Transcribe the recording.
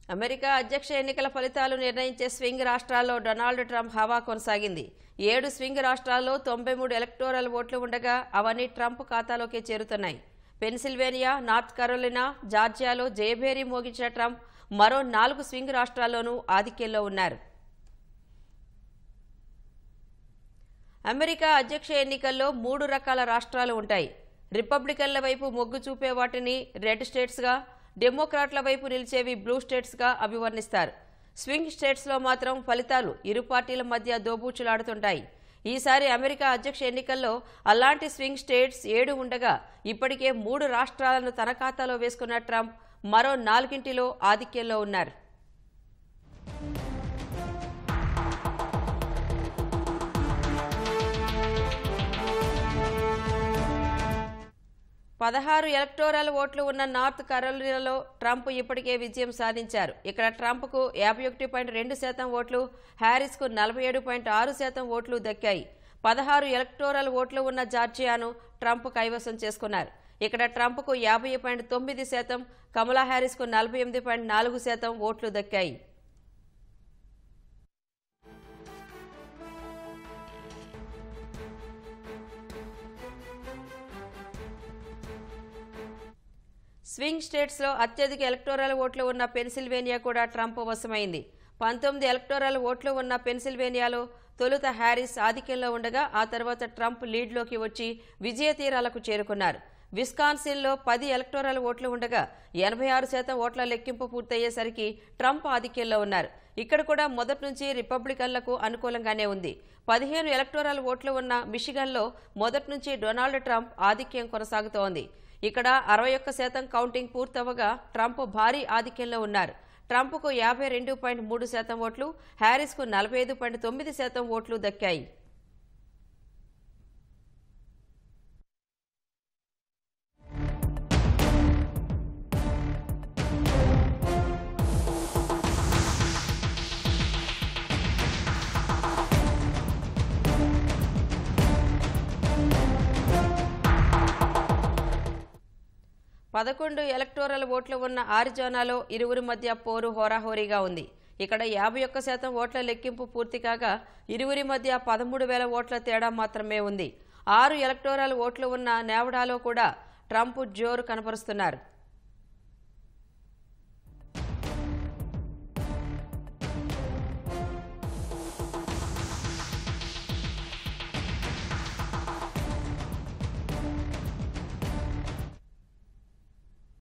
America అధ్యక్ష ఎన్నికల ఫలితాలు నిర్ణయించే స్వింగ్ రాష్ట్రాల్లో డొనాల్డ్ ట్రంప్ హవా కొనసాగింది ఏడు స్వింగ్ రాష్ట్రాల్లో తొంభై మూడు ఎలక్టోరల్ ఓట్లు ఉండగా అవన్నీ ట్రంప్ ఖాతాలోకి చేరుతున్నాయి పెన్సిల్వేనియా నార్త్ కరోలినా జార్జియాలో జయభేరి మోగించిన ట్రంప్ మరో నాలుగు స్వింగ్ రాష్ట్రాల్లోనూ ఆధిక్యంలో ఉన్నారు అమెరికా అధ్యక్ష ఎన్నికల్లో మూడు రకాల రాష్ట్రాలు ఉంటాయి రిపబ్లికన్ల వైపు మొగ్గు చూపే వాటిని రెడ్ స్టేట్స్గా డెమోక్రాట్ల వైపు నిలిచేవి బ్లూ స్టేట్స్గా అభివర్ణిస్తారు స్వింగ్ స్టేట్స్లో మాత్రం ఫలితాలు ఇరు పార్టీల మధ్య దోబూచులాడుతుంటాయి ఈసారి అమెరికా అధ్యక్ష ఎన్నికల్లో అలాంటి స్వింగ్ స్టేట్స్ ఏడు ఉండగా ఇప్పటికే మూడు రాష్ట్రాలను తన ఖాతాలో వేసుకున్న ట్రంప్ మరో నాలుగింటిలో ఆధిక్యంలో ఉన్నారు పదహారు ఎలక్టోరల్ ఓట్లు ఉన్న నార్త్ కరోలినాలో ట్రంప్ ఇప్పటికే విజయం సాధించారు ఇక్కడ ట్రంప్కు యాభై ఒకటి పాయింట్ రెండు శాతం ఓట్లు హ్యారిస్కు నలభై ఏడు పాయింట్ ఆరు శాతం ఓట్లు దక్కాయి పదహారు ఎలక్టోరల్ ఓట్లు ఉన్న జార్జియాను ట్రంప్ కైవసం చేసుకున్నారు ఇక్కడ ట్రంప్కు యాభై పాయింట్ తొమ్మిది శాతం కమలా హ్యారిస్కు నలభై ఎనిమిది పాయింట్ నాలుగు శాతం ఓట్లు దక్కాయి స్వింగ్ స్టేట్స్లో అత్యధిక ఎలక్టోరల్ ఓట్లు ఉన్న పెన్సిల్వేనియా కూడా ట్రంప్ వశమైంది పంతొమ్మిది ఎలక్టోరల్ ఓట్లు ఉన్న పెన్సిల్వేనియాలో తొలుత హ్యారిస్ ఆధిక్యంలో ఉండగా ఆ తర్వాత ట్రంప్ లీడ్లోకి వచ్చి విజయ తీరాలకు చేరుకున్నారు విస్కాన్సిన్లో పది ఎలక్టోరల్ ఓట్లు ఉండగా ఎనభై ఆరు శాతం ఓట్ల లెక్కింపు పూర్తయ్యేసరికి ట్రంప్ ఆధిక్యంలో ఉన్నారు ఇక్కడ కూడా మొదటి నుంచి రిపబ్లికన్లకు అనుకూలంగానే ఉంది పదిహేను ఎలక్టోరల్ ఓట్లు ఉన్న మిషిగన్లో మొదటి నుంచి డొనాల్డ్ ట్రంప్ ఆధిక్యం కొనసాగుతోంది ఇక్కడ అరవై ఒక్క శాతం కౌంటింగ్ పూర్తవగా ట్రంప్ భారీ ఆధిక్యంలో ఉన్నారు ట్రంప్కు యాభై రెండు పాయింట్ మూడు శాతం ఓట్లు హ్యారిస్కు నలభై ఐదు పాయింట్ తొమ్మిది శాతం ఓట్లు దక్కాయి పదకొండు ఎలక్టోరల్ ఓట్లు ఉన్న ఆరిజోనాలో ఇరువురి మధ్య పోరు హోరాహోరీగా ఉంది ఇక్కడ యాభై ఒక్క శాతం ఓట్ల లెక్కింపు పూర్తి కాగా ఇరువురి మధ్య పదమూడు వేల ఓట్ల తేడా మాత్రమే ఉంది ఆరు ఎలక్టోరల్ ఓట్లు ఉన్న నేవడాలో కూడా ట్రంప్ జోరు కనపరుస్తున్నారు